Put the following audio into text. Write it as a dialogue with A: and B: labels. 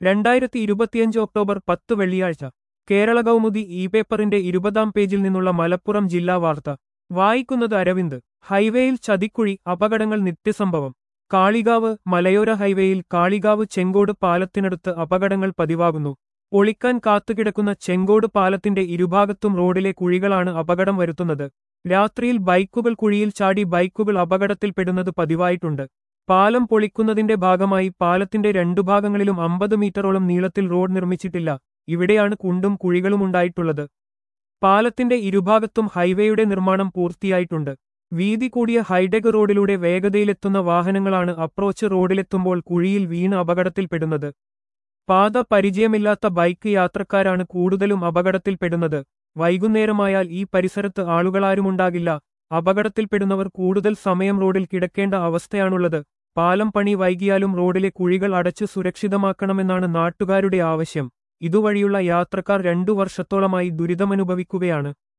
A: രണ്ടായിരത്തി ഇരുപത്തിയഞ്ച് ഒക്ടോബർ പത്ത് വെള്ളിയാഴ്ച കേരള കൗമുദി ഇ പേപ്പറിന്റെ ഇരുപതാം പേജിൽ നിന്നുള്ള മലപ്പുറം ജില്ലാ വാർത്ത വായിക്കുന്നത് അരവിന്ദ് ഹൈവേയിൽ ചതിക്കുഴി അപകടങ്ങൾ നിത്യസംഭവം കാളികാവ് മലയോര ഹൈവേയിൽ കാളികാവ് ചെങ്കോട് പാലത്തിനടുത്ത് അപകടങ്ങൾ പതിവാകുന്നു പൊളിക്കാൻ കാത്തുകിടക്കുന്ന ചെങ്കോട് പാലത്തിന്റെ ഇരുഭാഗത്തും റോഡിലെ കുഴികളാണ് അപകടം വരുത്തുന്നത് രാത്രിയിൽ ബൈക്കുകൾ കുഴിയിൽ ചാടി ബൈക്കുകൾ അപകടത്തിൽപ്പെടുന്നത് പതിവായിട്ടുണ്ട് പാലം പൊളിക്കുന്നതിന്റെ ഭാഗമായി പാലത്തിന്റെ രണ്ടു ഭാഗങ്ങളിലും അമ്പത് മീറ്ററോളം നീളത്തിൽ റോഡ് നിർമ്മിച്ചിട്ടില്ല ഇവിടെയാണ് കുണ്ടും കുഴികളും ഉണ്ടായിട്ടുള്ളത് പാലത്തിന്റെ ഇരുഭാഗത്തും ഹൈവേയുടെ നിർമ്മാണം പൂർത്തിയായിട്ടുണ്ട് വീതി കൂടിയ ഹൈടെക് റോഡിലൂടെ വേഗതയിലെത്തുന്ന വാഹനങ്ങളാണ് അപ്രോച്ച് റോഡിലെത്തുമ്പോൾ കുഴിയിൽ വീണ് അപകടത്തിൽപ്പെടുന്നത് പാത പരിചയമില്ലാത്ത ബൈക്ക് യാത്രക്കാരാണ് കൂടുതലും അപകടത്തിൽപ്പെടുന്നത് വൈകുന്നേരമായാൽ ഈ പരിസരത്ത് ആളുകളാരുമുണ്ടാകില്ല അപകടത്തിൽപ്പെടുന്നവർ കൂടുതൽ സമയം റോഡിൽ കിടക്കേണ്ട അവസ്ഥയാണുള്ളത് പാലം പണി വൈകിയാലും റോഡിലെ കുഴികൾ അടച്ചു സുരക്ഷിതമാക്കണമെന്നാണ് നാട്ടുകാരുടെ ആവശ്യം ഇതുവഴിയുള്ള യാത്രക്കാർ രണ്ടു വർഷത്തോളമായി ദുരിതമനുഭവിക്കുകയാണ്